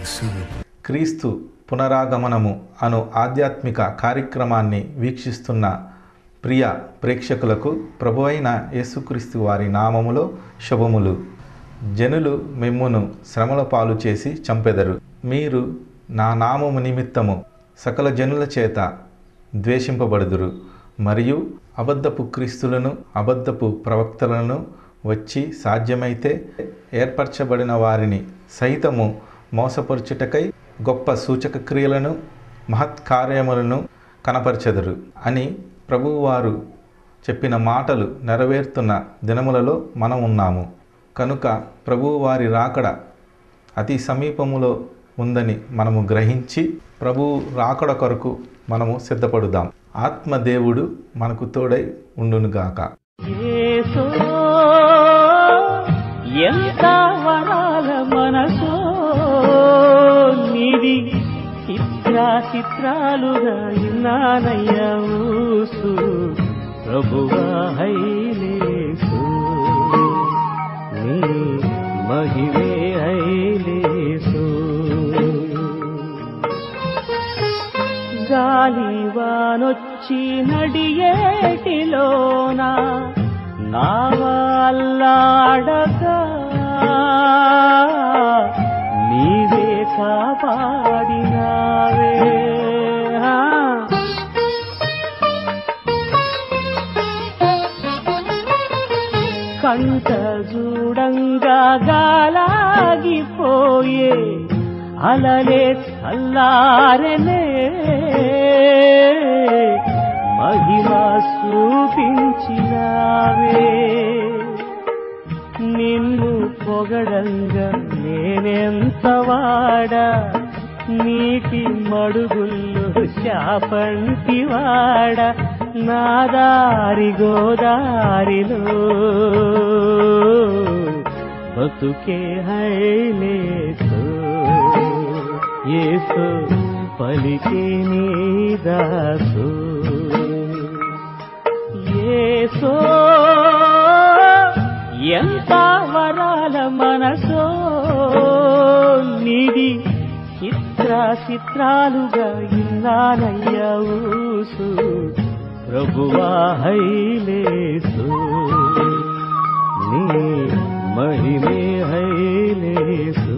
యేసు క్రీస్తు పునరాగమనము అను ఆధ్యాత్మిక కార్యక్రమాన్ని వీక్షిస్తున్న ప్రియ ప్రేక్షకులకు ప్రభు అయిన యేసుక్రీస్తు వారి నామములో శుభములు జనులు మిమ్మును శ్రమల పాలు చేసి చంపెదరు మీరు నా నామము నిమిత్తము సకల జనుల చేత ద్వేషింపబడుదురు మరియు అబద్ధపు క్రీస్తులను అబద్ధపు ప్రవక్తలను వచ్చి సాధ్యమైతే ఏర్పరచబడిన వారిని సైతము మోసపరుచుటకై గొప్ప సూచక క్రియలను మహత్కార్యములను కనపరచెదరు అని ప్రభువారు చెప్పిన మాటలు నెరవేరుతున్న దినములలో మనం ఉన్నాము కనుక ప్రభువారి రాకడ అతి సమీపములో ఉందని మనము గ్రహించి ప్రభు రాకడ కొరకు మనము సిద్ధపడుదాం ఆత్మదేవుడు మనకు తోడై ఉండునుగాక యేసో ఎంత వరాల మనసో నిది చిత్రా చిత్రాలుగా ఇన్నానయ్యా ఊసు ప్రభువా హైలేసు నీ మహిమే హైలేసు గాలివానొచ్చి నడియేటిలోన నా వల్లాడగా నీవే కాపాడినావే ఆ. కంట చూడంగా గాలాగిపోయే అలలే చల్లారనే మహిమ చూపించినావే నిన్ను పొగడంగా నేనెంత వాడా నీటి మడుగుల్లో శాపంటి వాడ నా దారి గోదారిలో బతుకే హైలేసు ఏసు పలికే నీ దాసు ఏసో ఎంత వరాల మనసో నిది చిత్ర చిత్రాలుగా ఇన్నానయ్యా ఊసు ప్రభువా హైలేసు నీ మహిమే హైలేసు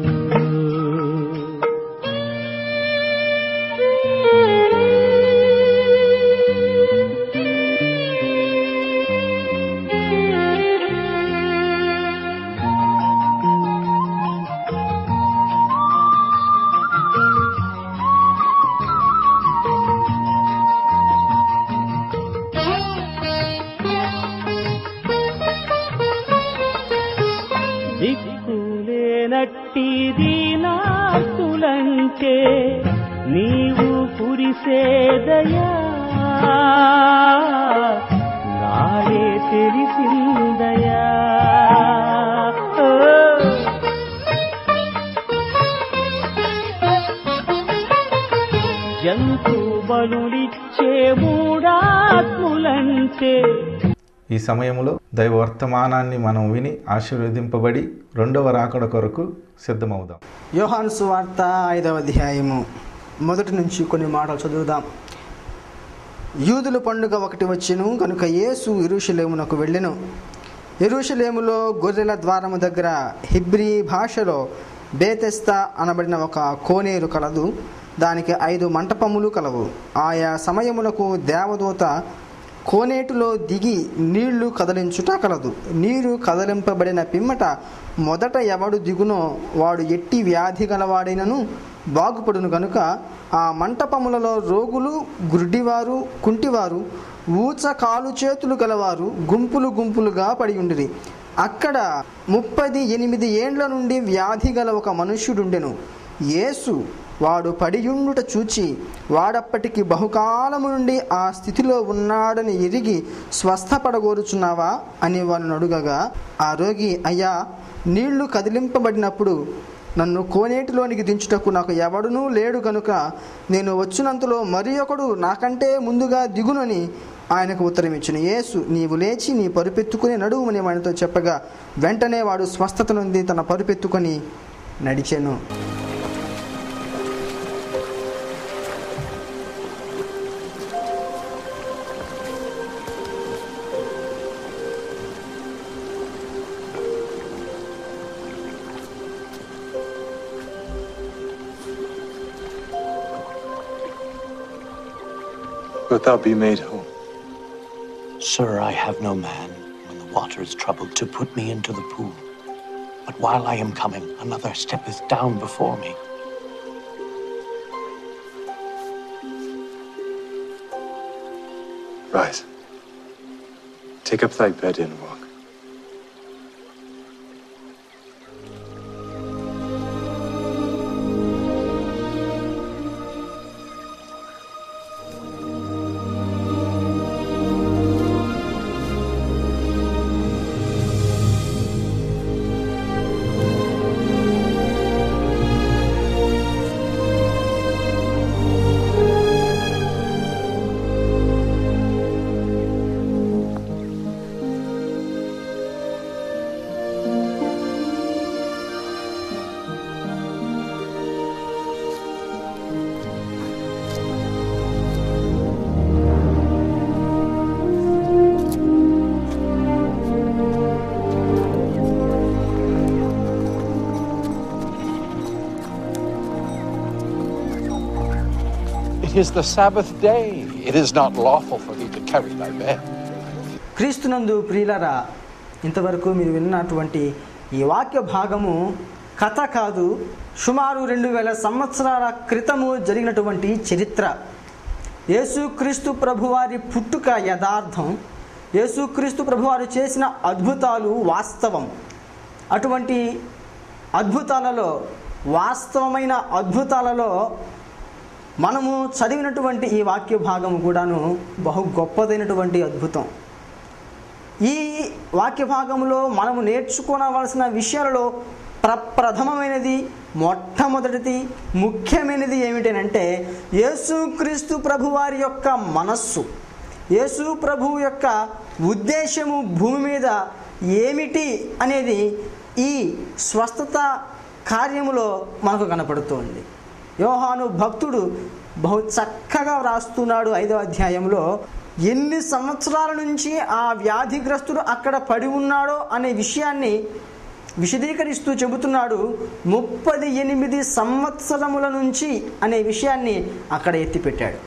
దిక్కులేనట్టి దీనాతులంటే నీవు కురిసేదయా నాడే తెలిసిందయా ఓ. జంతు బలులిచ్చే మూడాత్ములంటే ఈ సమయంలో దైవ వర్తమానాన్ని మనం విని ఆశీర్వదింపబడి రెండవ రాకడ కొరకు సిద్ధమవుదాం యోహాను సువార్త ఐదవ అధ్యాయము మొదటి నుంచి కొన్ని మాటలు చదువుదాం యూదుల పండుగ ఒకటి వచ్చెను కనుక యేసు ఇరుషలేమునకు వెళ్ళెను ఎరుషలేములో గొర్రెల ద్వారము దగ్గర హిబ్రీ భాషలో బేతెస్తా అనబడిన ఒక కోనేరు కలదు దానికి ఐదు మంటపములు కలవు ఆయా సమయమునకు దేవదూత కోనేటిలో దిగి నీళ్లు కదలించుట కలదు నీరు కదలింపబడిన పిమ్మట మొదట ఎవడు దిగునో వాడు ఎట్టి వ్యాధి గలవాడైనను బాగుపడును కనుక ఆ మంటపములలో రోగులు గుడ్డివారు కుంటివారు ఊచ కాలు చేతులు గలవారు గుంపులు గుంపులుగా పడి ఉండిరి అక్కడ ముప్పది ఎనిమిది ఏండ్ల నుండి వ్యాధి గల ఒక మనుష్యుడుండెను యేసు వాడు పడియుండుట చూచి వాడప్పటికి బహుకాలము నుండి ఆ స్థితిలో ఉన్నాడని ఎరిగి స్వస్థపడగోరుచున్నావా అని వారిని అడుగగా ఆ రోగి అయ్యా నీళ్లు కదిలింపబడినప్పుడు నన్ను కోనేటిలోనికి దించుటకు నాకు ఎవడునూ లేడు కనుక నేను వచ్చినంతలో మరి ఒకడు నాకంటే ముందుగా దిగునని ఆయనకు ఉత్తరం ఇచ్చిన యేసు నీవు లేచి నీ పరుపెత్తుకుని నడువుమని వానితో చెప్పగా వెంటనే వాడు స్వస్థత నుండి తన పరుపెత్తుకొని నడిచెను wilt thou be made whole? Sir, I have no man when the water is troubled to put me into the pool. But while I am coming, another steppeth down before me. Rise. Take up thy bed and walk. It is the Sabbath day. It is not lawful for thee to carry thy bed. క్రీస్తునందు ప్రియులరా ఇంతవరకు మీరు విన్నటువంటి ఈ వాక్య భాగము కథ కాదు సుమారు రెండు వేల సంవత్సరాల క్రితము జరిగినటువంటి చరిత్ర యేసుక్రీస్తు ప్రభువారి పుట్టుక యథార్థం యేసుక్రీస్తు ప్రభువారు చేసిన అద్భుతాలు వాస్తవం అటువంటి అద్భుతాలలో వాస్తవమైన అద్భుతాలలో మనము చదివినటువంటి ఈ వాక్య భాగము కూడాను బహు గొప్పదైనటువంటి అద్భుతం ఈ వాక్య భాగంలో మనము నేర్చుకోవలసిన విషయాలలో ప్రప్రథమమైనది మొట్టమొదటిది ముఖ్యమైనది ఏమిటనంటే యేసుక్రీస్తు ప్రభువారి యొక్క మనస్సు యేసు ప్రభువు యొక్క ఉద్దేశము భూమి మీద ఏమిటి అనేది ఈ స్వస్థత కార్యములో మనకు కనపడుతోంది యోహాను భక్తుడు బహు చక్కగా వ్రాస్తున్నాడు ఐదవ అధ్యాయంలో ఎన్ని సంవత్సరాల నుంచి ఆ వ్యాధిగ్రస్తుడు అక్కడ పడి ఉన్నాడో అనే విషయాన్ని విశదీకరిస్తూ చెబుతున్నాడు ముప్పది ఎనిమిది సంవత్సరముల నుంచి అనే విషయాన్ని అక్కడ ఎత్తిపెట్టాడు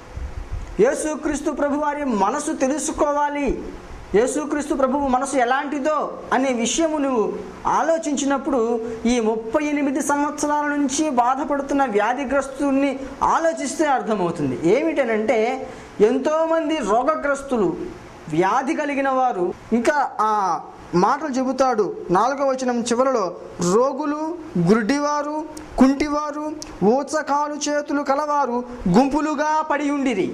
యేసుక్రీస్తు ప్రభువారి మనసు తెలుసుకోవాలి యేసుక్రీస్తు ప్రభువు మనసు ఎలాంటిదో అనే విషయము నువ్వు ఆలోచించినప్పుడు ఈ ముప్పై ఎనిమిది సంవత్సరాల నుంచి బాధపడుతున్న వ్యాధిగ్రస్తుల్ని ఆలోచిస్తే అర్థమవుతుంది ఏమిటనంటే ఎంతోమంది రోగగ్రస్తులు వ్యాధి కలిగిన వారు ఇంకా ఆ మాటలు చెబుతాడు నాలుగవ వచనం చివరలో రోగులు గుడ్డివారు కుంటివారు ఊచకాలు చేతులు కలవారు గుంపులుగా పడి ఉండిరి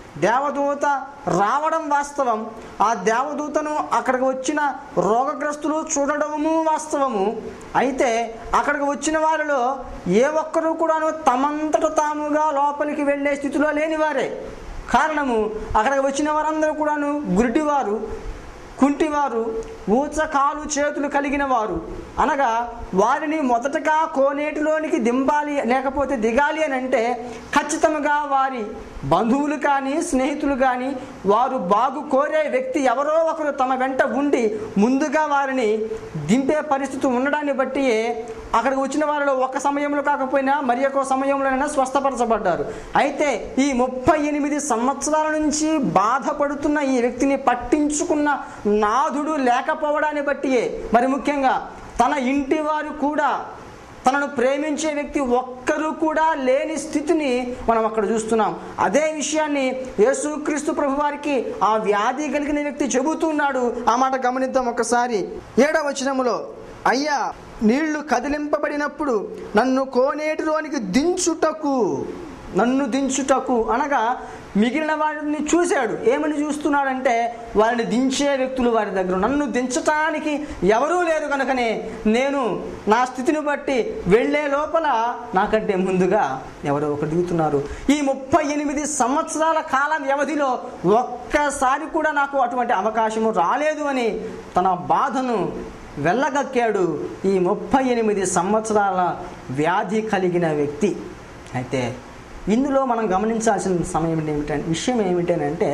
దేవదూత రావడం వాస్తవం ఆ దేవదూతను అక్కడికి వచ్చిన రోగగ్రస్తులు చూడడము వాస్తవము అయితే అక్కడికి వచ్చిన వారిలో ఏ ఒక్కరూ కూడాను తమంతట తాముగా లోపలికి వెళ్ళే స్థితిలో లేని వారే కారణము అక్కడికి వచ్చిన వారందరూ కూడాను గురిటివారు కుంటివారు ఊచ కాలు చేతులు కలిగిన వారు అనగా వారిని మొదటగా కోనేటిలోనికి దింపాలి లేకపోతే దిగాలి అని అంటే ఖచ్చితంగా వారి బంధువులు కానీ స్నేహితులు కానీ వారు బాగు కోరే వ్యక్తి ఎవరో ఒకరు తమ వెంట ఉండి ముందుగా వారిని దింపే పరిస్థితి ఉండడాన్ని బట్టి అక్కడికి వచ్చిన వారిలో ఒక సమయంలో కాకపోయినా మరి ఒక సమయంలోనైనా స్వస్థపరచబడ్డారు అయితే ఈ ముప్పై ఎనిమిది సంవత్సరాల నుంచి బాధపడుతున్న ఈ వ్యక్తిని పట్టించుకున్న నాథుడు లేకపోవడాన్ని బట్టియే మరి ముఖ్యంగా తన ఇంటి వారు కూడా తనను ప్రేమించే వ్యక్తి ఒక్కరు కూడా లేని స్థితిని మనం అక్కడ చూస్తున్నాం అదే విషయాన్ని యేసుక్రీస్తు ప్రభు వారికి ఆ వ్యాధి కలిగిన వ్యక్తి చెబుతున్నాడు ఆ మాట గమనిద్దాం ఒకసారి ఏడవ వచనములో అయ్యా నీళ్లు కదిలింపబడినప్పుడు నన్ను కోనేటిలోనికి దించుటకు నన్ను దించుటకు అనగా మిగిలిన వారిని చూశాడు ఏమని చూస్తున్నాడంటే వారిని దించే వ్యక్తులు వారి దగ్గర నన్ను దించటానికి ఎవరూ లేరు కనుకనే నేను నా స్థితిని బట్టి వెళ్ళే లోపల నాకంటే ముందుగా ఎవరో ఒకరు దిగుతున్నారు ఈ ముప్పై ఎనిమిది సంవత్సరాల కాల వ్యవధిలో ఒక్కసారి కూడా నాకు అటువంటి అవకాశము రాలేదు అని తన బాధను వెళ్ళగక్కాడు ఈ ముప్పై ఎనిమిది సంవత్సరాల వ్యాధి కలిగిన వ్యక్తి అయితే ఇందులో మనం గమనించాల్సిన సమయం ఏమిటంటే విషయం ఏమిటంటే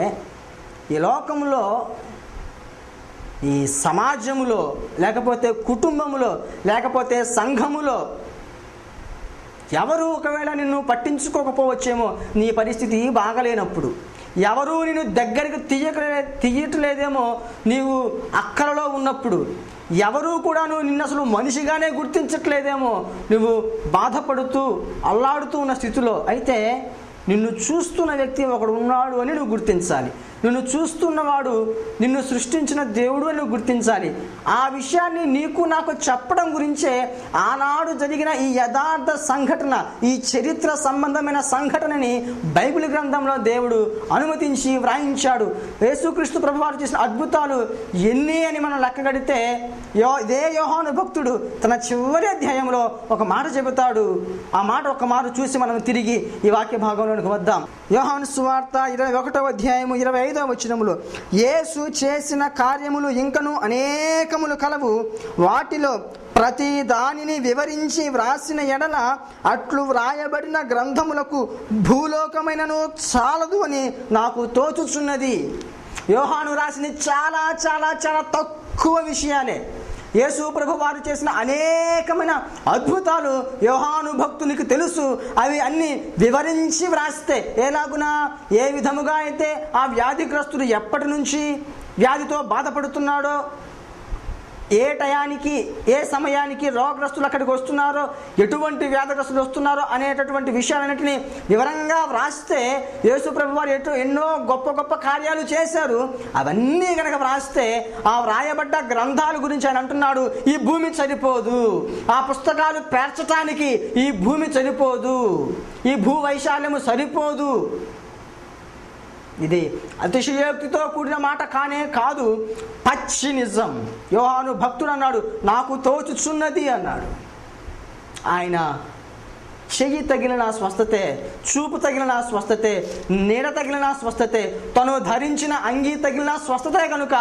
ఈ లోకంలో ఈ సమాజములో లేకపోతే కుటుంబములో లేకపోతే సంఘములో ఎవరు ఒకవేళ నిన్ను పట్టించుకోకపోవచ్చేమో నీ పరిస్థితి బాగలేనప్పుడు ఎవరూ నేను దగ్గరికి తీయక తీయట్లేదేమో నీవు అక్కలలో ఉన్నప్పుడు ఎవరూ కూడా నువ్వు నిన్ను అసలు మనిషిగానే గుర్తించట్లేదేమో నువ్వు బాధపడుతూ అల్లాడుతూ ఉన్న స్థితిలో అయితే నిన్ను చూస్తున్న వ్యక్తి ఒకడు ఉన్నాడు అని నువ్వు గుర్తించాలి నిన్ను చూస్తున్నవాడు నిన్ను సృష్టించిన దేవుడు అని నువ్వు గుర్తించాలి ఆ విషయాన్ని నీకు నాకు చెప్పడం గురించే ఆనాడు జరిగిన ఈ యథార్థ సంఘటన ఈ చరిత్ర సంబంధమైన సంఘటనని బైబిల్ గ్రంథంలో దేవుడు అనుమతించి వ్రాయించాడు యేసుక్రీస్తు ప్రభువారు చేసిన అద్భుతాలు ఎన్ని అని మనం లెక్కగడితే యో ఇదే యోహాను భక్తుడు తన చివరి అధ్యాయంలో ఒక మాట చెబుతాడు ఆ మాట ఒక మాట చూసి మనం తిరిగి ఈ వాక్య భాగంలోనికి వద్దాం యోహాను సువార్త ఇరవై ఒకటో అధ్యాయము ఇరవై ఐదవ వచనములో యేసు చేసిన కార్యములు ఇంకను అనేకములు కలవు వాటిలో ప్రతి దానిని వివరించి వ్రాసిన ఎడల అట్లు వ్రాయబడిన గ్రంథములకు భూలోకమైనను చాలదు అని నాకు తోచుచున్నది యోహాను రాసిన చాలా చాలా చాలా తక్కువ విషయాలే యేసు ప్రభు వారు చేసిన అనేకమైన అద్భుతాలు యోహాను భక్తునికి తెలుసు అవి అన్ని వివరించి వ్రాస్తే ఎలాగునా ఏ విధముగా అయితే ఆ వ్యాధిగ్రస్తుడు ఎప్పటి నుంచి వ్యాధితో బాధపడుతున్నాడో ఏ టయానికి ఏ సమయానికి రోగగ్రస్తులు అక్కడికి వస్తున్నారో ఎటువంటి వ్యాధగ్రస్తులు వస్తున్నారో అనేటటువంటి విషయాలన్నింటినీ వివరంగా వ్రాస్తే యేసుప్రభు వారు ఎటు ఎన్నో గొప్ప గొప్ప కార్యాలు చేశారు అవన్నీ కనుక వ్రాస్తే ఆ వ్రాయబడ్డ గ్రంథాల గురించి ఆయన అంటున్నాడు ఈ భూమి సరిపోదు ఆ పుస్తకాలు పేర్చటానికి ఈ భూమి సరిపోదు ఈ భూ వైశాల్యము సరిపోదు ఇది అతిశయోక్తితో కూడిన మాట కానే కాదు పచ్చి నిజం యోహాను భక్తుడు అన్నాడు నాకు తోచుచున్నది అన్నాడు ఆయన చెయ్యి తగిలిన నా స్వస్థతే చూపు తగిలిన నా స్వస్థతే నీడ తగిలిన నా స్వస్థతే తను ధరించిన అంగీ తగిలిన స్వస్థతే కనుక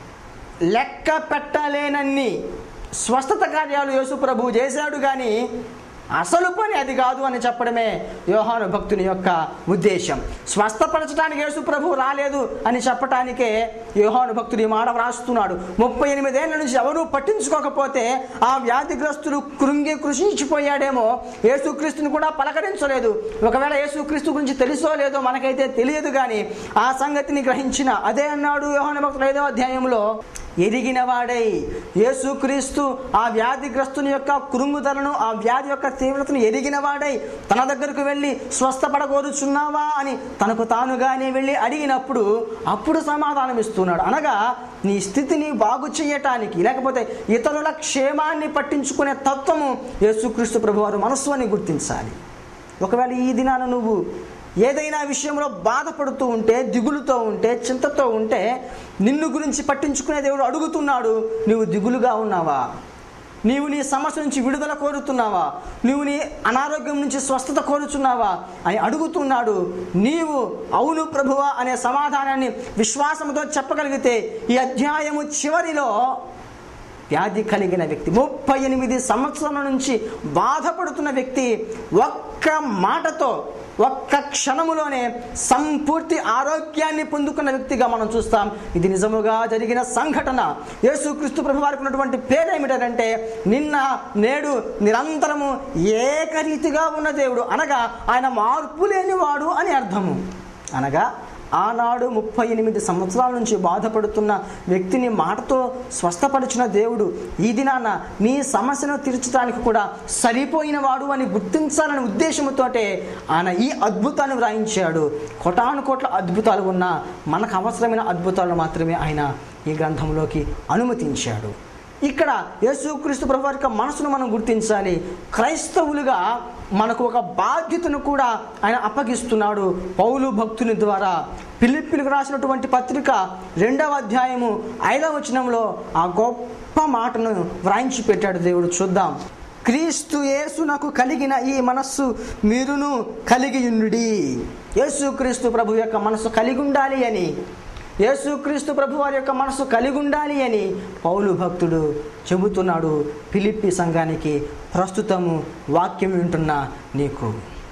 లెక్క పెట్టలేనన్ని స్వస్థత కార్యాలు యేసు ప్రభు చేశాడు కానీ అసలు పని అది కాదు అని చెప్పడమే యోహాను భక్తుని యొక్క ఉద్దేశం స్వస్థపరచడానికి యేసు ప్రభు రాలేదు అని చెప్పటానికే యోహాను భక్తుడు ఈ మాట వ్రాస్తున్నాడు ముప్పై ఎనిమిదేళ్ల నుంచి ఎవరూ పట్టించుకోకపోతే ఆ వ్యాధిగ్రస్తుడు కృంగి కృషించిపోయాడేమో యేసుక్రీస్తుని కూడా పలకరించలేదు ఒకవేళ యేసుక్రీస్తు గురించి తెలుసో లేదో మనకైతే తెలియదు కానీ ఆ సంగతిని గ్రహించిన అదే అన్నాడు యోహాను భక్తుడు ఐదో అధ్యాయంలో ఎరిగిన వాడై యేసుక్రీస్తు ఆ వ్యాధిగ్రస్తుని యొక్క కృంగుదలను ఆ వ్యాధి యొక్క తీవ్రతను ఎరిగిన వాడై తన దగ్గరకు వెళ్ళి స్వస్థపడగోరుచున్నావా అని తనకు తానుగానే వెళ్ళి అడిగినప్పుడు అప్పుడు సమాధానం ఇస్తున్నాడు అనగా నీ స్థితిని బాగు చేయటానికి లేకపోతే ఇతరుల క్షేమాన్ని పట్టించుకునే తత్వము యేసుక్రీస్తు ప్రభువారు మనస్సు అని గుర్తించాలి ఒకవేళ ఈ దినాన నువ్వు ఏదైనా విషయంలో బాధపడుతూ ఉంటే దిగులుతో ఉంటే చింతతో ఉంటే నిన్ను గురించి పట్టించుకునే దేవుడు అడుగుతున్నాడు నువ్వు దిగులుగా ఉన్నావా నీవు నీ సమస్య నుంచి విడుదల కోరుతున్నావా నీవు నీ అనారోగ్యం నుంచి స్వస్థత కోరుచున్నావా అని అడుగుతున్నాడు నీవు అవును ప్రభువా అనే సమాధానాన్ని విశ్వాసంతో చెప్పగలిగితే ఈ అధ్యాయము చివరిలో వ్యాధి కలిగిన వ్యక్తి ముప్పై ఎనిమిది సంవత్సరాల నుంచి బాధపడుతున్న వ్యక్తి ఒక్క మాటతో ఒక్క క్షణములోనే సంపూర్తి ఆరోగ్యాన్ని పొందుకున్న వ్యక్తిగా మనం చూస్తాం ఇది నిజముగా జరిగిన సంఘటన యేసుక్రీస్తు ప్రభు వారికి ఉన్నటువంటి పేరు ఏమిటంటే నిన్న నేడు నిరంతరము ఏకరీతిగా ఉన్న దేవుడు అనగా ఆయన మార్పు లేనివాడు అని అర్థము అనగా ఆనాడు ముప్పై ఎనిమిది సంవత్సరాల నుంచి బాధపడుతున్న వ్యక్తిని మాటతో స్వస్థపరిచిన దేవుడు ఈ దినాన నీ సమస్యను తీర్చడానికి కూడా సరిపోయిన వాడు అని గుర్తించాలనే ఉద్దేశంతోటే ఆయన ఈ అద్భుతాన్ని వ్రాయించాడు కోటాను కోట్ల అద్భుతాలు ఉన్న మనకు అవసరమైన అద్భుతాలను మాత్రమే ఆయన ఈ గ్రంథంలోకి అనుమతించాడు ఇక్కడ యేసుక్రీస్తు ప్రభు వారి యొక్క మనసును మనం గుర్తించాలి క్రైస్తవులుగా మనకు ఒక బాధ్యతను కూడా ఆయన అప్పగిస్తున్నాడు పౌలు భక్తుని ద్వారా పిలిపిలకు రాసినటువంటి పత్రిక రెండవ అధ్యాయము ఐదవ వచనంలో ఆ గొప్ప మాటను వ్రాయించి పెట్టాడు దేవుడు చూద్దాం క్రీస్తు యేసునకు కలిగిన ఈ మనస్సు మీరును కలిగి ఉండుడి యేసుక్రీస్తు ప్రభు యొక్క మనస్సు కలిగి ఉండాలి అని యేసుక్రీస్తు ప్రభు వారి యొక్క మనసు కలిగి ఉండాలి అని పౌలు భక్తుడు చెబుతున్నాడు ఫిలిప్పి సంఘానికి ప్రస్తుతము వాక్యం వింటున్న నీకు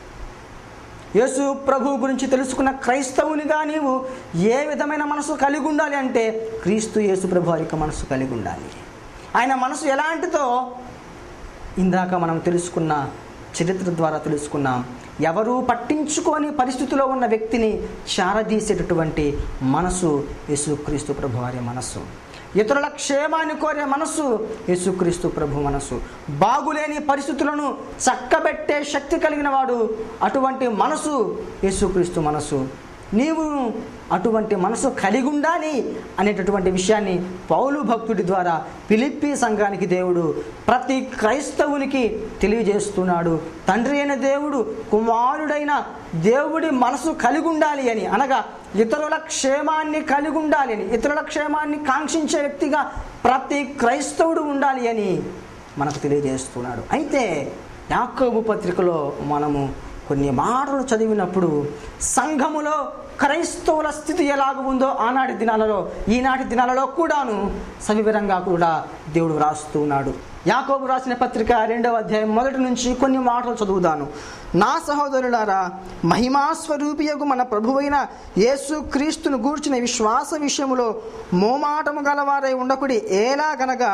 యేసు ప్రభు గురించి తెలుసుకున్న క్రైస్తవునిగా నీవు ఏ విధమైన మనసు కలిగి ఉండాలి అంటే క్రీస్తు యేసు ప్రభు వారి యొక్క మనసు కలిగి ఉండాలి ఆయన మనసు ఎలాంటిదో ఇందాక మనం తెలుసుకున్న చరిత్ర ద్వారా తెలుసుకున్నాం ఎవరూ పట్టించుకోని పరిస్థితిలో ఉన్న వ్యక్తిని చారదీసేటటువంటి మనసు యేసుక్రీస్తు ప్రభు వారి మనస్సు ఇతరుల క్షేమాన్ని కోరే మనసు యేసుక్రీస్తు ప్రభు మనసు బాగులేని పరిస్థితులను చక్కబెట్టే శక్తి కలిగిన వాడు అటువంటి మనసు యేసుక్రీస్తు మనసు నీవు అటువంటి మనసు కలిగి ఉండాలి అనేటటువంటి విషయాన్ని పౌలు భక్తుడి ద్వారా పిలిప్పి సంఘానికి దేవుడు ప్రతి క్రైస్తవునికి తెలియజేస్తున్నాడు తండ్రి అయిన దేవుడు కుమారుడైన దేవుడి మనసు కలిగి ఉండాలి అని అనగా ఇతరుల క్షేమాన్ని కలిగి ఉండాలి అని ఇతరుల క్షేమాన్ని కాంక్షించే వ్యక్తిగా ప్రతి క్రైస్తవుడు ఉండాలి అని మనకు తెలియజేస్తున్నాడు అయితే యాకోబు పత్రికలో మనము కొన్ని మాటలు చదివినప్పుడు సంఘములో క్రైస్తవుల స్థితి ఎలాగ ఉందో ఆనాటి దినాలలో ఈనాటి దినాలలో కూడాను సవివరంగా కూడా దేవుడు వ్రాస్తూ ఉన్నాడు యాకోబు రాసిన పత్రిక రెండవ అధ్యాయం మొదటి నుంచి కొన్ని మాటలు చదువుదాను నా సహోదరులారా మహిమాస్వరూపియగు మన ప్రభువైన యేసు క్రీస్తును గూర్చిన విశ్వాస విషయములో మోమాటము గలవారై ఉండకుడి ఎలాగనగా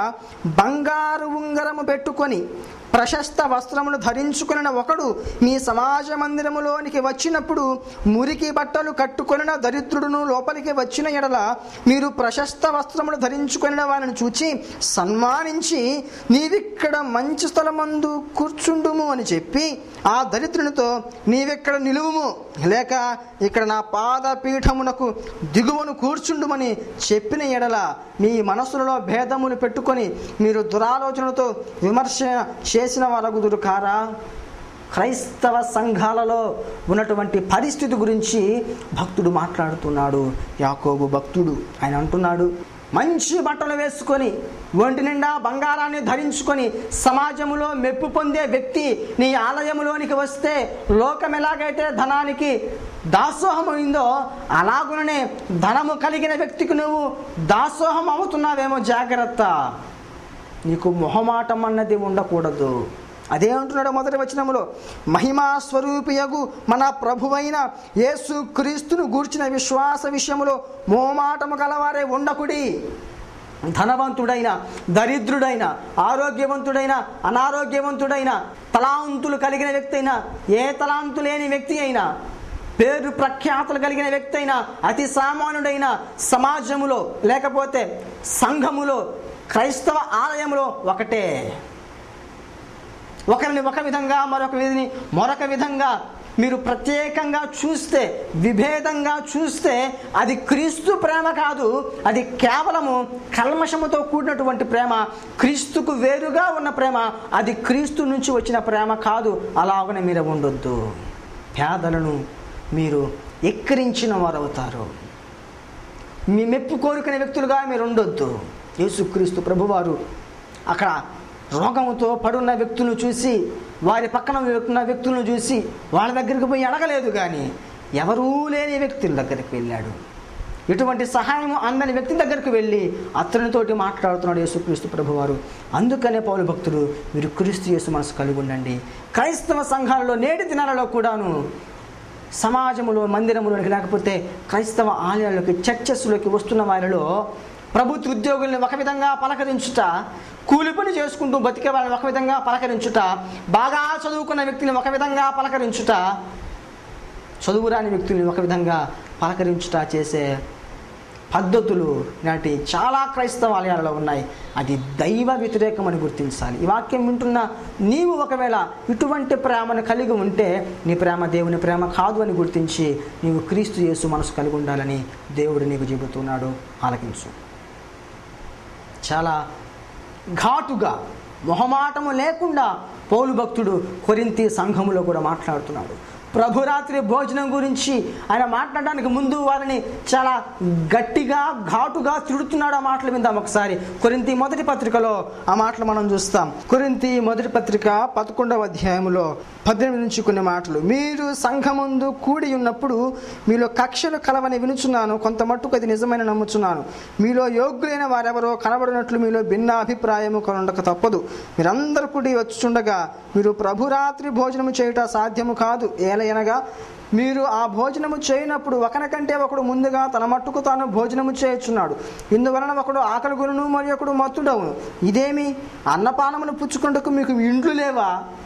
బంగారు ఉంగరము పెట్టుకొని ప్రశస్త వస్త్రములు ధరించుకున్న ఒకడు మీ సమాజ మందిరములోనికి వచ్చినప్పుడు మురికి బట్టలు కట్టుకొనిన దరిద్రుడును లోపలికి వచ్చిన ఎడల మీరు ప్రశస్త వస్త్రములు ధరించుకొనిన వారిని చూచి సన్మానించి నీవిక్కడ మంచి స్థలమందు కూర్చుండుము అని చెప్పి ఆ దరిద్రునితో నీవిక్కడ నిలువుము లేక ఇక్కడ నా పాద పీఠమునకు దిగువను కూర్చుండుమని చెప్పిన ఎడల మీ మనసులలో భేదములు పెట్టుకొని మీరు దురాలోచనలతో విమర్శ చేసిన వారగుదురు కారా క్రైస్తవ సంఘాలలో ఉన్నటువంటి పరిస్థితి గురించి భక్తుడు మాట్లాడుతున్నాడు యాకోబు భక్తుడు ఆయన అంటున్నాడు మంచి బట్టలు వేసుకొని ఒంటి నిండా బంగారాన్ని ధరించుకొని సమాజంలో మెప్పు పొందే వ్యక్తి నీ ఆలయంలోనికి వస్తే లోకం ఎలాగైతే ధనానికి దాసోహమైందో అలాగుననే ధనము కలిగిన వ్యక్తికి నువ్వు దాసోహం అవుతున్నావేమో జాగ్రత్త నీకు మొహమాటం అన్నది ఉండకూడదు అదే అంటున్నాడు మొదటి వచనములో మహిమా స్వరూపియగు మన ప్రభువైన యేసు క్రీస్తును గూర్చిన విశ్వాస విషయములో మోమాటము గలవారే ఉండకుడి ధనవంతుడైన దరిద్రుడైన ఆరోగ్యవంతుడైన అనారోగ్యవంతుడైన తలాంతులు కలిగిన వ్యక్తి అయినా ఏ తలాంతు లేని వ్యక్తి అయినా పేరు ప్రఖ్యాతులు కలిగిన వ్యక్తి అయినా అతి సామాన్యుడైన సమాజములో లేకపోతే సంఘములో క్రైస్తవ ఆలయంలో ఒకటే ఒకరిని ఒక విధంగా మరొక విధిని మరొక విధంగా మీరు ప్రత్యేకంగా చూస్తే విభేదంగా చూస్తే అది క్రీస్తు ప్రేమ కాదు అది కేవలము కల్మషముతో కూడినటువంటి ప్రేమ క్రీస్తుకు వేరుగా ఉన్న ప్రేమ అది క్రీస్తు నుంచి వచ్చిన ప్రేమ కాదు అలాగనే మీరు ఉండొద్దు పేదలను మీరు ఎక్కిరించిన వారు అవుతారు మీ మెప్పు కోరుకునే వ్యక్తులుగా మీరు ఉండొద్దు యేసుక్రీస్తు ప్రభువారు అక్కడ రోగముతో పడున్న వ్యక్తులను చూసి వారి పక్కన ఉన్న వ్యక్తులను చూసి వాళ్ళ దగ్గరికి పోయి అడగలేదు కానీ ఎవరూ లేని వ్యక్తుల దగ్గరికి వెళ్ళాడు ఎటువంటి సహాయం అందని వ్యక్తి దగ్గరికి వెళ్ళి అతనితోటి మాట్లాడుతున్నాడు యేసుక్రీస్తు ప్రభువారు అందుకనే పౌరు భక్తులు మీరు క్రీస్తు యేసు మనసు కలిగి ఉండండి క్రైస్తవ సంఘాలలో నేటి దినాలలో కూడాను సమాజంలో మందిరములోకి లేకపోతే క్రైస్తవ ఆలయాల్లోకి చర్చస్లోకి వస్తున్న వారిలో ప్రభుత్వ ఉద్యోగుల్ని ఒక విధంగా పలకరించుట కూలి పని చేసుకుంటూ బతికే వాళ్ళని ఒక విధంగా పలకరించుట బాగా చదువుకున్న వ్యక్తిని ఒక విధంగా పలకరించుట చదువురాని వ్యక్తుల్ని ఒక విధంగా పలకరించుట చేసే పద్ధతులు నాటి చాలా క్రైస్తవ ఆలయాలలో ఉన్నాయి అది దైవ వ్యతిరేకమని గుర్తించాలి ఈ వాక్యం వింటున్న నీవు ఒకవేళ ఇటువంటి ప్రేమను కలిగి ఉంటే నీ ప్రేమ దేవుని ప్రేమ కాదు అని గుర్తించి నీవు క్రీస్తు యేసు మనసు కలిగి ఉండాలని దేవుడు నీకు చెబుతున్నాడు ఆలకించు చాలా ఘాటుగా మొహమాటము లేకుండా పౌలు భక్తుడు కొరింతి సంఘములో కూడా మాట్లాడుతున్నాడు ప్రభురాత్రి భోజనం గురించి ఆయన మాట్లాడడానికి ముందు వారిని చాలా గట్టిగా ఘాటుగా తిడుతున్నాడు ఆ మాటలు విందాం ఒకసారి కొరింతి మొదటి పత్రికలో ఆ మాటలు మనం చూస్తాం కొరింతి మొదటి పత్రిక పదకొండవ అధ్యాయంలో పద్దెనిమిది నుంచి కొన్ని మాటలు మీరు సంఘముందు కూడి ఉన్నప్పుడు మీలో కక్షలు కలవని వినుచున్నాను కొంత మట్టుకు అది నిజమైన నమ్ముచున్నాను మీలో యోగ్యులైన వారెవరో కనబడినట్లు మీలో భిన్న అభిప్రాయము కొనుండక తప్పదు మీరందరూ కూడి వచ్చుండగా మీరు ప్రభురాత్రి భోజనము చేయుట సాధ్యము కాదు ఏలయనగా మీరు ఆ భోజనము చేయనప్పుడు ఒకరికంటే ఒకడు ముందుగా తన మట్టుకు తాను భోజనము చేయుచున్నాడు ఇందువలన ఒకడు ఆకలి గురును మరి ఒకడు మత్తుడవును ఇదేమి అన్నపానమును పుచ్చుకుంటకు మీకు ఇండ్లు లేవా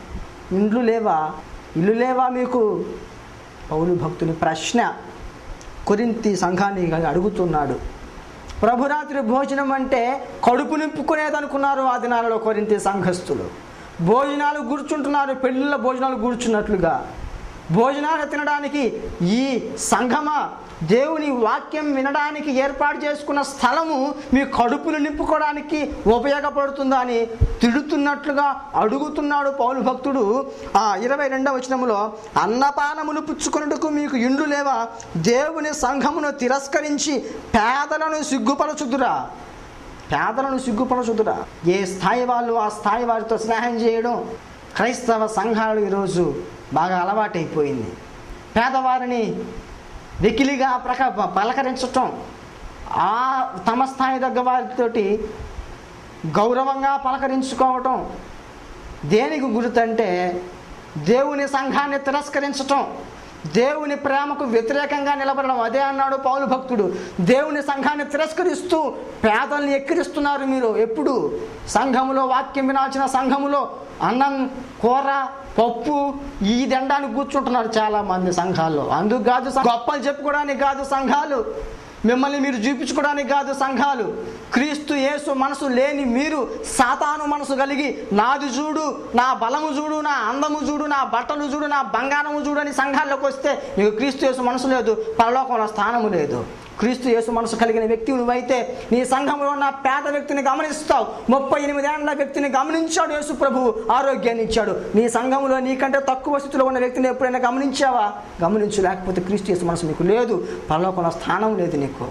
ఇండ్లు లేవా ఇల్లు లేవా మీకు పౌలు భక్తుని ప్రశ్న కొరింతి సంఘాన్ని అడుగుతున్నాడు ప్రభురాత్రి భోజనం అంటే కడుపు నింపుకునేది అనుకున్నారు ఆ దినాలలో కొరింతి సంఘస్థులు భోజనాలు కూర్చుంటున్నారు పెళ్ళిళ్ళ భోజనాలు కూర్చున్నట్లుగా భోజనాలు తినడానికి ఈ సంఘమ దేవుని వాక్యం వినడానికి ఏర్పాటు చేసుకున్న స్థలము మీ కడుపులు నింపుకోవడానికి ఉపయోగపడుతుందా అని తిడుతున్నట్లుగా అడుగుతున్నాడు పౌలు భక్తుడు ఆ ఇరవై రెండవ వచనములో అన్నపానములు పుచ్చుకొనుటకు మీకు ఇండ్లు లేవా దేవుని సంఘమును తిరస్కరించి పేదలను సిగ్గుపరచుదురా పేదలను సిగ్గుపరచుదురా ఏ స్థాయి వాళ్ళు ఆ స్థాయి వారితో స్నేహం చేయడం క్రైస్తవ సంఘాలు ఈరోజు బాగా అలవాటైపోయింది పేదవారిని వెకిలిగా ప్రక పలకరించటం ఆ తమ స్థాయి దగ్గర వారితోటి గౌరవంగా పలకరించుకోవటం దేనికి గుర్తంటే దేవుని సంఘాన్ని తిరస్కరించటం దేవుని ప్రేమకు వ్యతిరేకంగా నిలబడడం అదే అన్నాడు పౌలు భక్తుడు దేవుని సంఘాన్ని తిరస్కరిస్తూ పేదల్ని ఎక్కిరిస్తున్నారు మీరు ఎప్పుడు సంఘములో వాక్యం వినాల్సిన సంఘములో అన్నం కూర పప్పు ఈ దండానికి కూర్చుంటున్నారు చాలా మంది సంఘాల్లో అందుకు కాదు సం- గొప్పలు చెప్పుకోవడానికి కాదు సంఘాలు మిమ్మల్ని మీరు చూపించుకోవడానికి కాదు సంఘాలు క్రీస్తు యేసు మనసు లేని మీరు సాతాను మనసు కలిగి నాది చూడు నా బలము చూడు నా అందము చూడు నా బట్టలు చూడు నా బంగారము చూడు అని సంఘాల్లోకి వస్తే నీకు క్రీస్తు యేసు మనసు లేదు పరలోకంలో స్థానము లేదు క్రీస్తు యేసు మనసు కలిగిన వ్యక్తి నువ్వైతే నీ సంఘంలో ఉన్న పేద వ్యక్తిని గమనిస్తావు ముప్పై ఎనిమిది ఏళ్ల వ్యక్తిని గమనించాడు యేసు ప్రభువు ఆరోగ్యాన్ని ఇచ్చాడు నీ సంఘంలో నీకంటే తక్కువ స్థితిలో ఉన్న వ్యక్తిని ఎప్పుడైనా గమనించావా గమనించు లేకపోతే క్రీస్తు యేసు మనసు నీకు లేదు పరలోకంలో స్థానం లేదు నీకు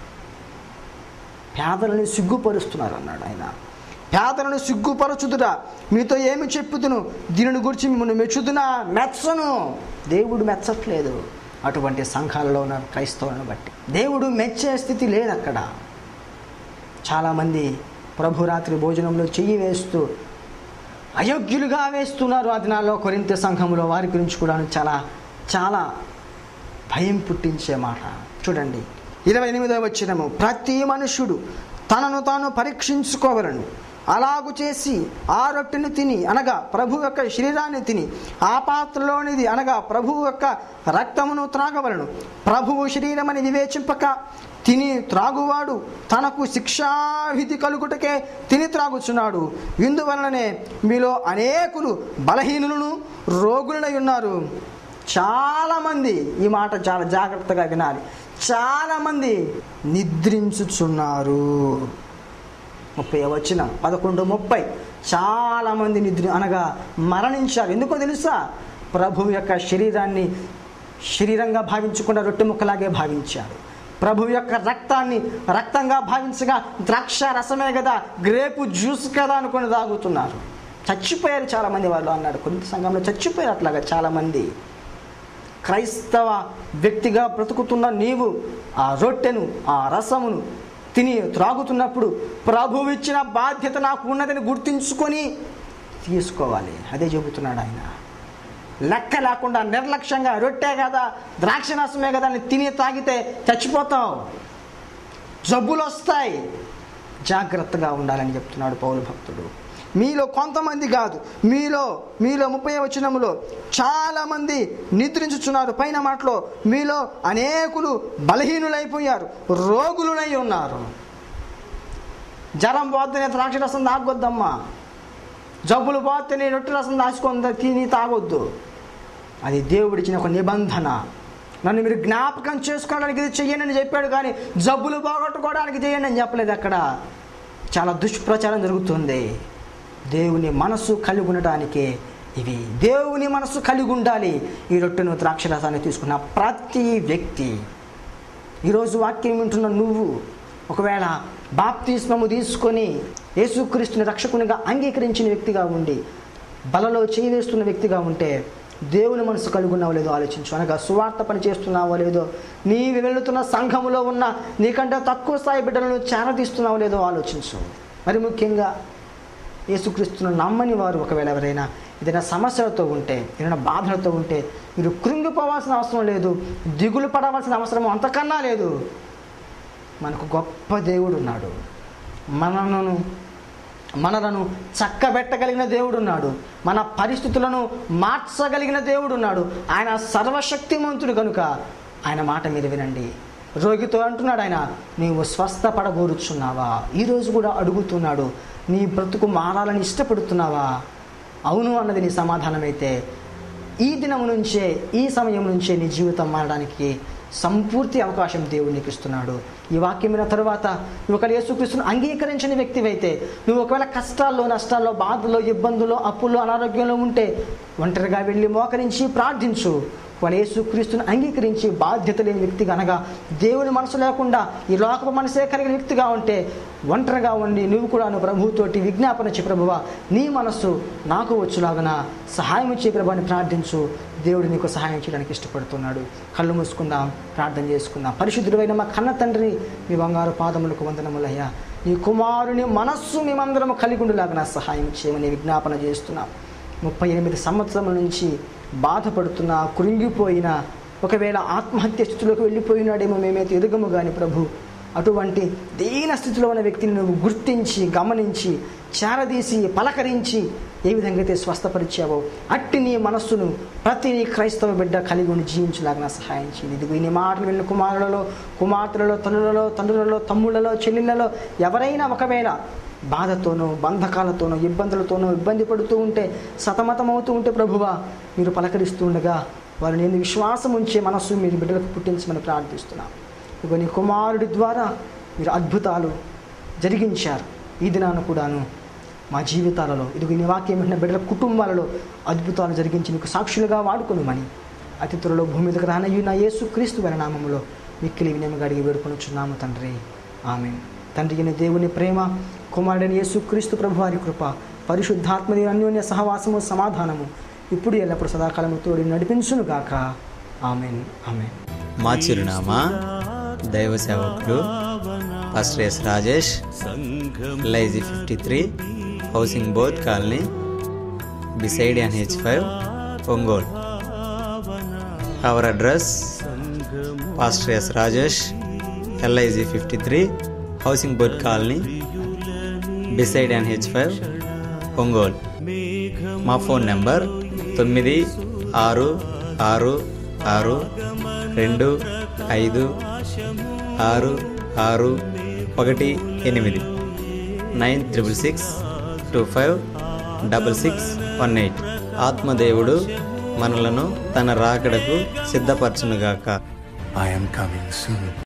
పేదలని సిగ్గుపరుస్తున్నారు అన్నాడు ఆయన పేదలను సిగ్గుపరచుదురా మీతో ఏమి చెప్పుదును దీనిని గురించి మిమ్మల్ని మెచ్చుదునా మెచ్చను దేవుడు మెచ్చట్లేదు అటువంటి సంఘాలలో ఉన్న క్రైస్తవులను బట్టి దేవుడు మెచ్చే స్థితి లేదు అక్కడ చాలామంది ప్రభు రాత్రి భోజనంలో చెయ్యి వేస్తూ అయోగ్యులుగా వేస్తున్నారు ఆ దినాల్లో కొరింత సంఘంలో వారి గురించి కూడా చాలా చాలా భయం పుట్టించే మాట చూడండి ఇరవై ఎనిమిదవ వచ్చినము ప్రతి మనుష్యుడు తనను తాను పరీక్షించుకోవలను అలాగు చేసి ఆ రొట్టెను తిని అనగా ప్రభు యొక్క శరీరాన్ని తిని ఆ పాత్రలోనిది అనగా ప్రభువు యొక్క రక్తమును త్రాగవలను ప్రభువు శరీరమని వివేచింపక తిని త్రాగువాడు తనకు శిక్షావిధి కలుగుటకే తిని త్రాగుచున్నాడు ఇందువలననే మీలో అనేకులు బలహీనులను రోగులై ఉన్నారు చాలామంది ఈ మాట చాలా జాగ్రత్తగా వినాలి చాలామంది నిద్రించుచున్నారు ముప్పై వచ్చిన పదకొండు ముప్పై చాలామంది నిద్ర అనగా మరణించారు ఎందుకో తెలుసా ప్రభువు యొక్క శరీరాన్ని శరీరంగా భావించకుండా రొట్టె ముక్కలాగే భావించారు ప్రభు యొక్క రక్తాన్ని రక్తంగా భావించగా ద్రాక్ష రసమే కదా గ్రేపు జ్యూస్ కదా అనుకుని తాగుతున్నారు చచ్చిపోయారు చాలామంది వాళ్ళు అన్నాడు కొన్ని సంఘంలో చచ్చిపోయారు అట్లాగా చాలామంది క్రైస్తవ వ్యక్తిగా బ్రతుకుతున్న నీవు ఆ రొట్టెను ఆ రసమును తిని త్రాగుతున్నప్పుడు ప్రభువు ఇచ్చిన బాధ్యత నాకు ఉన్నదని గుర్తించుకొని తీసుకోవాలి అదే చెబుతున్నాడు ఆయన లెక్క లేకుండా నిర్లక్ష్యంగా రొట్టె కదా ద్రాక్ష రసమే కదా అని తిని తాగితే చచ్చిపోతావు జబ్బులు వస్తాయి జాగ్రత్తగా ఉండాలని చెప్తున్నాడు పౌలు భక్తుడు మీలో కొంతమంది కాదు మీలో మీలో ముప్పై వచనములో చాలామంది నిద్రించుచున్నారు పైన మాటలో మీలో అనేకులు బలహీనులైపోయారు రోగులునై ఉన్నారు జ్వరం పోతే ద్రాక్ష రసం తాగొద్దమ్మా జబ్బులు పోతే నేను రొట్టె రసం దాచుకొని తిని తాగొద్దు అది దేవుడిచ్చిన ఒక నిబంధన నన్ను మీరు జ్ఞాపకం చేసుకోవడానికి ఇది చెయ్యండి అని చెప్పాడు కానీ జబ్బులు పోగొట్టుకోవడానికి చేయండి అని చెప్పలేదు అక్కడ చాలా దుష్ప్రచారం జరుగుతుంది దేవుని మనసు కలిగి ఉండటానికే ఇవి దేవుని మనసు కలిగి ఉండాలి ఈ రొట్టెను ద్రాక్షరసాన్ని తీసుకున్న ప్రతి వ్యక్తి ఈరోజు వాక్యం వింటున్న నువ్వు ఒకవేళ బాప్తిస్మము తీసుకొని యేసుక్రీస్తుని రక్షకునిగా అంగీకరించిన వ్యక్తిగా ఉండి బలలో చేయి వేస్తున్న వ్యక్తిగా ఉంటే దేవుని మనసు కలిగి ఉన్నావో లేదో ఆలోచించు అనగా సువార్త పని చేస్తున్నావో లేదో నీవు వెళుతున్న సంఘములో ఉన్న నీకంటే తక్కువ స్థాయి బిడ్డలను చేరదీస్తున్నావో లేదో ఆలోచించు మరి ముఖ్యంగా యేసుక్రీస్తును నమ్మని వారు ఒకవేళ ఎవరైనా ఏదైనా సమస్యలతో ఉంటే ఏదైనా బాధలతో ఉంటే మీరు కృంగిపోవాల్సిన అవసరం లేదు దిగులు పడవలసిన అవసరం అంతకన్నా లేదు మనకు గొప్ప దేవుడు ఉన్నాడు మనను మనలను చక్కబెట్టగలిగిన దేవుడున్నాడు మన పరిస్థితులను మార్చగలిగిన దేవుడున్నాడు ఆయన సర్వశక్తిమంతుడు కనుక ఆయన మాట మీరు వినండి రోగితో అంటున్నాడు ఆయన నీవు స్వస్థపడగోరుచున్నావా ఈరోజు కూడా అడుగుతున్నాడు నీ బ్రతుకు మారాలని ఇష్టపడుతున్నావా అవును అన్నది నీ సమాధానమైతే ఈ దినం నుంచే ఈ సమయం నుంచే నీ జీవితం మారడానికి సంపూర్తి అవకాశం దేవుడు నీకు ఇస్తున్నాడు ఈ వాక్యం విన్న తరువాత నువ్వు ఒకవేళ యేసుక్రీస్తును అంగీకరించని వ్యక్తివైతే నువ్వు ఒకవేళ కష్టాల్లో నష్టాల్లో బాధల్లో ఇబ్బందుల్లో అప్పుల్లో అనారోగ్యంలో ఉంటే ఒంటరిగా వెళ్ళి మోకరించి ప్రార్థించు వాళ్ళ యేసుక్రీస్తుని అంగీకరించి బాధ్యత లేని వ్యక్తిగా అనగా దేవుని మనసు లేకుండా ఈ లోకపు మనసే కలిగిన వ్యక్తిగా ఉంటే ఒంటరిగా ఉండి నువ్వు కూడా నువ్వు ప్రభువుతోటి విజ్ఞాపన చే ప్రభువ నీ మనస్సు నాకు వచ్చులాగన సహాయం చే ప్రభు అని ప్రార్థించు దేవుడు నీకు సహాయం చేయడానికి ఇష్టపడుతున్నాడు కళ్ళు మూసుకుందాం ప్రార్థన చేసుకుందాం పరిశుద్ధుడైన మా కన్న తండ్రి మీ బంగారు పాదములకు వందనములయ్యా నీ కుమారుని మనస్సు మేమందరము కలిగి ఉండేలాగా సహాయం చేయమని విజ్ఞాపన చేస్తున్నాం ముప్పై ఎనిమిది సంవత్సరముల నుంచి బాధపడుతున్న కృంగిపోయిన ఒకవేళ ఆత్మహత్య స్థితిలోకి వెళ్ళిపోయినాడేమో మేమైతే ఎదుగము కానీ ప్రభు అటువంటి దీన స్థితిలో ఉన్న వ్యక్తిని నువ్వు గుర్తించి గమనించి చేరదీసి పలకరించి ఏ విధంగా అయితే స్వస్థపరిచావో అట్టి నీ మనస్సును ప్రతి నీ క్రైస్తవ బిడ్డ కలిగి ఉండి జీవించలాగిన సహాయం చేయండి ఇదిగో నీ మాటలు విన్న కుమారులలో కుమార్తెలలో తల్లులలో తండ్రులలో తమ్ముళ్ళలో చెల్లెళ్ళలో ఎవరైనా ఒకవేళ బాధతోనో బంధకాలతోనో ఇబ్బందులతోనో ఇబ్బంది పడుతూ ఉంటే సతమతమవుతూ ఉంటే ప్రభువా మీరు పలకరిస్తూ ఉండగా వారు నేను విశ్వాసం ఉంచే మనస్సు మీరు బిడ్డలకు పుట్టించమని ప్రార్థిస్తున్నాం ఇదిగో నీ కుమారుడి ద్వారా మీరు అద్భుతాలు జరిగించారు ఈ దినాన కూడాను మా జీవితాలలో ఇదిగో నీ వాక్యం వింటున్న బిడ్డల కుటుంబాలలో అద్భుతాలు జరిగించి నీకు సాక్షులుగా వాడుకొనుమని అతి త్వరలో భూమి మీదకి రానయ్యి నా యేసు క్రీస్తు వారి నామములో మిక్కిలి వినయముగా అడిగి వేడుకొనుచున్నాము తండ్రి ఆమె తండ్రి అయిన దేవుని ప్రేమ కుమారుడైన యేసు క్రీస్తు ప్రభు వారి కృప పరిశుద్ధాత్మని అన్యోన్య సహవాసము సమాధానము ఇప్పుడు ఎల్లప్పుడు సదాకాలము తోడి నడిపించును గాక ఆమెన్ ఆమెన్ మా చిరునామా దైవ సేవకులు pastor S Rajesh LIG fifty three housing board colony beside NH five Ongole our address pastor S Rajesh LIG fifty three housing board colony beside NH five Ongole మా ఫోన్ నెంబర్ తొమ్మిది ఆరు ఆరు ఆరు రెండు ఐదు ఆరు ఆరు ఒకటి ఎనిమిది nine triple six two five double six one eight ఆత్మదేవుడు మనలను తన రాకడకు సిద్ధపరచునుగాక I am coming soon.